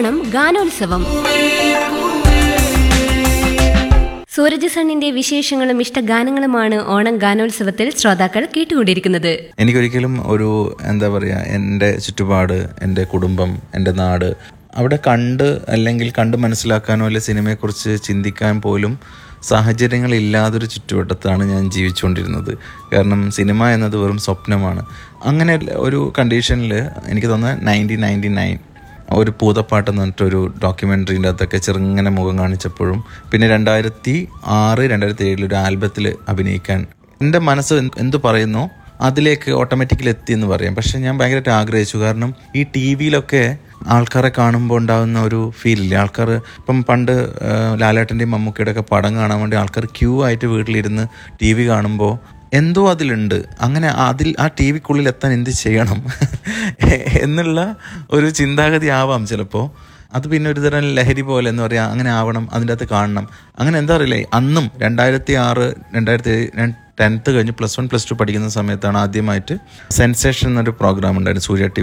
ഓണം ഗാനോത്സവം സൂരജ് സണ്ണിന്റെ വിശേഷങ്ങളും ഇഷ്ടഗാനങ്ങളുമാണ് ഓണം ഗാനോത്സവത്തിൽ ശ്രോതാക്കൾ കേട്ടുകൊണ്ടിരിക്കുന്നത് എനിക്കൊരിക്കലും ഒരു എന്താ പറയുക എൻ്റെ ചുറ്റുപാട് എൻ്റെ കുടുംബം എൻ്റെ നാട് അവിടെ കണ്ട് അല്ലെങ്കിൽ കണ്ട് മനസ്സിലാക്കാനോ അല്ലെ സിനിമയെക്കുറിച്ച് ചിന്തിക്കാൻ പോലും സാഹചര്യങ്ങളില്ലാതൊരു ചുറ്റുവട്ടത്താണ് ഞാൻ ജീവിച്ചുകൊണ്ടിരുന്നത് കാരണം സിനിമ എന്നത് വെറും സ്വപ്നമാണ് അങ്ങനെ ഒരു കണ്ടീഷനിൽ എനിക്ക് തോന്നുന്നത് നയൻറ്റീൻ നയൻറ്റി നയൻ ഒരു പൂതപ്പാട്ട് എന്ന് പറഞ്ഞിട്ടൊരു ഡോക്യുമെൻ്ററിൻ്റെ അകത്തൊക്കെ ചെറുങ്ങനെ മുഖം കാണിച്ചപ്പോഴും പിന്നെ രണ്ടായിരത്തി ആറ് രണ്ടായിരത്തി ഏഴിൽ ഒരു ആൽബത്തിൽ അഭിനയിക്കാൻ എൻ്റെ മനസ്സ് എന്ത് എന്ത് പറയുന്നോ അതിലേക്ക് ഓട്ടോമാറ്റിക്കലി എത്തി എന്ന് പറയാം പക്ഷെ ഞാൻ ഭയങ്കരമായിട്ട് ആഗ്രഹിച്ചു കാരണം ഈ ടി വിയിലൊക്കെ ആൾക്കാരെ കാണുമ്പോൾ ഉണ്ടാകുന്ന ഒരു ഫീലില്ലേ ആൾക്കാർ ഇപ്പം പണ്ട് ആ, ലാലേട്ടൻ്റെയും മമ്മൂക്കയുടെ ഒക്കെ പടം കാണാൻ വേണ്ടി ആൾക്കാർ ക്യൂ ആയിട്ട് വീട്ടിലിരുന്ന് ടി വി കാണുമ്പോൾ എന്തോ അതിലുണ്ട് അങ്ങനെ അതിൽ ആ ടി വിക്കുള്ളിൽ എത്താൻ എന്ത് ചെയ്യണം എന്നുള്ള ഒരു ചിന്താഗതി ആവാം ചിലപ്പോൾ അത് പിന്നെ ഒരു തരം ലഹരി പോലെ എന്ന് പറയാം അങ്ങനെ ആവണം അതിൻ്റെ അകത്ത് കാണണം അങ്ങനെ എന്താ അറിയില്ലേ അന്നും രണ്ടായിരത്തി ആറ് രണ്ടായിരത്തി ഞാൻ ടെൻത്ത് കഴിഞ്ഞ് പ്ലസ് വൺ പ്ലസ് ടു പഠിക്കുന്ന സമയത്താണ് ആദ്യമായിട്ട് സെൻസേഷൻ എന്നൊരു പ്രോഗ്രാം ഉണ്ടായിരുന്നു സൂര്യ ടി